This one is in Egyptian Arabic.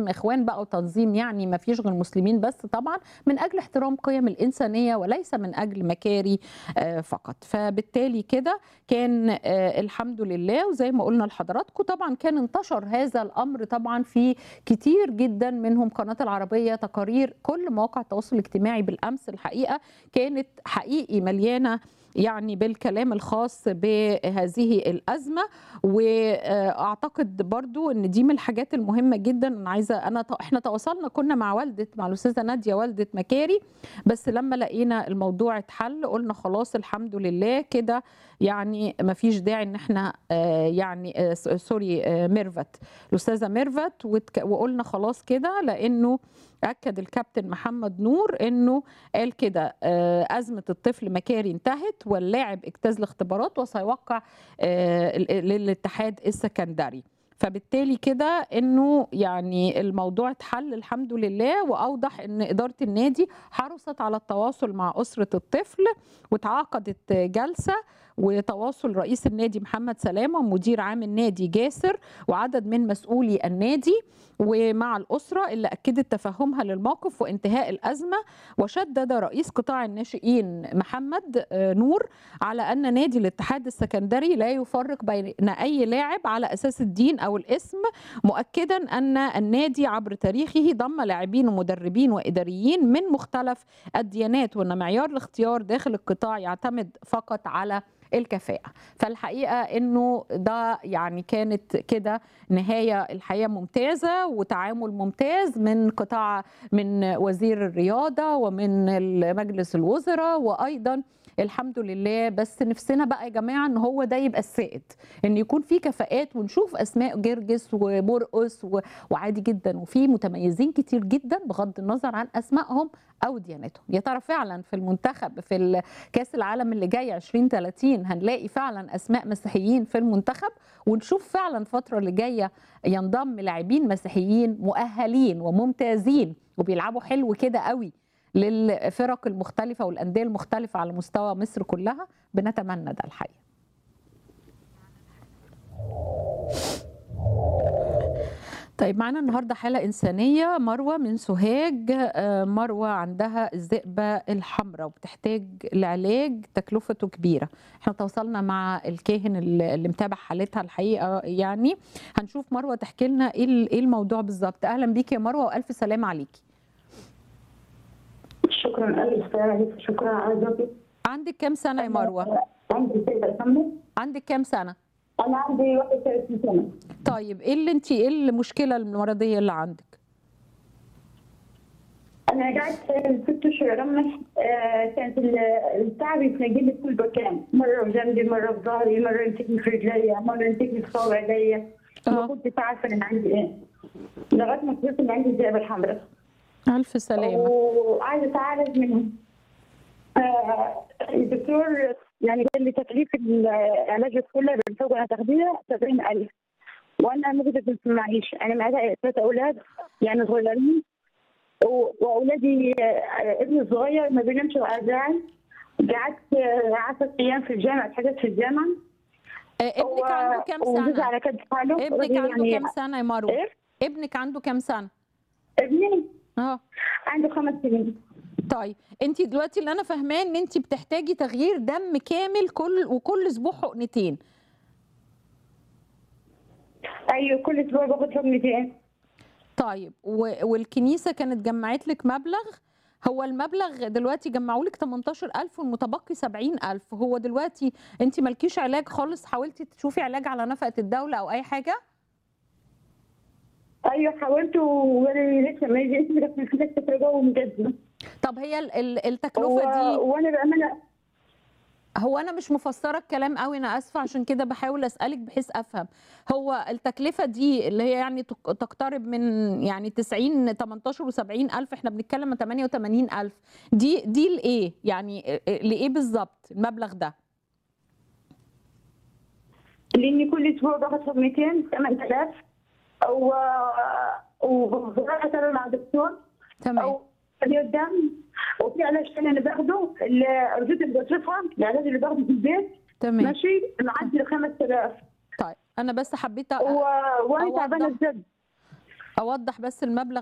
تنظيم اخوان بقى وتنظيم يعني ما فيش غير مسلمين بس طبعا من اجل احترام قيم الانسانيه وليس من اجل مكاري آه، فقط فبالتالي كده كان آه، الحمد لله وزي ما قلنا لحضراتكم طبعا كان انتشر هذا الامر طبعا في كتير جدا منهم قناه العربيه تقارير كل مواقع التواصل الاجتماعي بالامس الحقيقه كانت حقيقي مليانه يعني بالكلام الخاص بهذه الازمه واعتقد برضو ان دي من الحاجات المهمه جدا انا عايزه انا احنا تواصلنا كنا مع والده مع الاستاذه ناديه والده مكاري بس لما لقينا الموضوع اتحل قلنا خلاص الحمد لله كده يعني ما فيش داعي ان احنا آه، يعني آه، س- سوري آه، ميرفت الاستاذه ميرفت وتك- وقلنا خلاص كده لانه اكد الكابتن محمد نور انه قال كده آه، ازمه الطفل مكاري انتهت واللاعب اجتاز الاختبارات وسيوقع آه، ال- للاتحاد السكندري فبالتالي كده انه يعني الموضوع اتحل الحمد لله واوضح ان اداره النادي حرصت على التواصل مع اسره الطفل وتعاقدت جلسه وتواصل رئيس النادي محمد سلامه ومدير عام النادي جاسر وعدد من مسؤولي النادي ومع الاسره اللي اكدت تفهمها للموقف وانتهاء الازمه وشدد رئيس قطاع الناشئين محمد آه، نور على ان نادي الاتحاد السكندري لا يفرق بين اي لاعب على اساس الدين او الاسم مؤكدا ان النادي عبر تاريخه ضم لاعبين ومدربين واداريين من مختلف الديانات وان معيار الاختيار داخل القطاع يعتمد فقط على الكفاءة فالحقيقة انه ده يعني كانت كده نهاية الحقيقة ممتازة وتعامل ممتاز من قطاع من وزير الرياضة ومن مجلس الوزراء وأيضا الحمد لله بس نفسنا بقى يا جماعة ان هو ده يبقى السائد ان يكون في كفاءات ونشوف اسماء جرجس ومرقس و- وعادي جدا وفي متميزين كتير جدا بغض النظر عن اسمائهم او ديانتهم يا ترى فعلا في المنتخب في كاس العالم اللي جاي 2030 هنلاقي فعلا اسماء مسيحيين في المنتخب ونشوف فعلا الفتره اللي جايه ينضم لاعبين مسيحيين مؤهلين وممتازين وبيلعبوا حلو كده قوي للفرق المختلفه والانديه المختلفه على مستوى مصر كلها بنتمنى ده الحقيقه طيب معانا النهارده حاله انسانيه مروه من سوهاج آه، مروه عندها الذئبه الحمراء وبتحتاج لعلاج تكلفته كبيره احنا تواصلنا مع الكاهن اللي اللي متابع حالتها الحقيقه يعني هنشوف مروه تحكي لنا ايه ال- ايه الموضوع بالظبط اهلا بيكي يا مروه والف سلامه عليكي شكرا ألف عليك شكرا على ذوقك عندك كام سنه يا مروه عندي سيدة أكمل عندك كام سنه أنا عندي 31 سنة طيب ايه اللي انت ايه المشكله المرضيه اللي عندك أنا قعدت ست أشهر أرمح آه، كانت ال- التعب يتنقل في كل مكان مرة في جنبي مرة في ظهري مرة يمسكني في رجليا مرة يمسكني في صوابع ايديا ما اه كنت عارفة أنا عندي إيه لغاية ما اكتشفت إن عندي الذئبة الحمراء الف سلامه وعايزة أتعالج منها آه، الدكتور يعني قال لي تكليف العلاج الكلي بالفوق أنا تاخديها 70000 وأنا ما كنت معيش أنا معايا ثلاث أولاد يعني صغيرين و- وأولادي آه، ابني الصغير ما بينامش وأذان قعدت آه، 10 أيام في الجامعة اتحجزت في الجامعة آه، ابنك عنده كام وجوزي سنه على كد حاله ابنك راجل عنده يعني كام سنه يا مروه إيه؟ ابنك عنده كام سنه ابني اه عنده خمس سنين طيب انت دلوقتي اللي انا فاهماه ان انت بتحتاجي تغيير دم كامل كل وكل اسبوع حقنتين أيوة كل أسبوع باخد حقنتين طيب و- والكنيسه كانت جمعت لك مبلغ هو المبلغ دلوقتي جمعوا لك 18000 والمتبقي 70000 هو دلوقتي انت مالكيش علاج خالص حاولتي تشوفي علاج على نفقه الدوله او اي حاجه ايوه حاولت وانا لسه ما جيت بس في نفس التجاوب ومجزمه طب هي ال- ال- و... التكلفه دي وانا بامانه هو انا مش مفسره الكلام قوي انا اسفه عشان كده بحاول اسالك بحيث افهم هو التكلفه دي اللي هي يعني تق- تقترب من يعني 90 18 و70 الف احنا بنتكلم عن 88 الف دي دي لايه يعني لايه بالظبط المبلغ ده لاني كل اسبوع باخد حقنتين 8000 و وبروح اتابع مع دكتور تمام او تغيير دم وفي علاج تاني انا باخده اللي رجيت اللي بصرفها العلاج اللي باخده في البيت تمام ماشي معدي ال 5000 طيب انا بس حبيت أ- و... وانا أوضح. تعبانه بجد اوضح بس المبلغ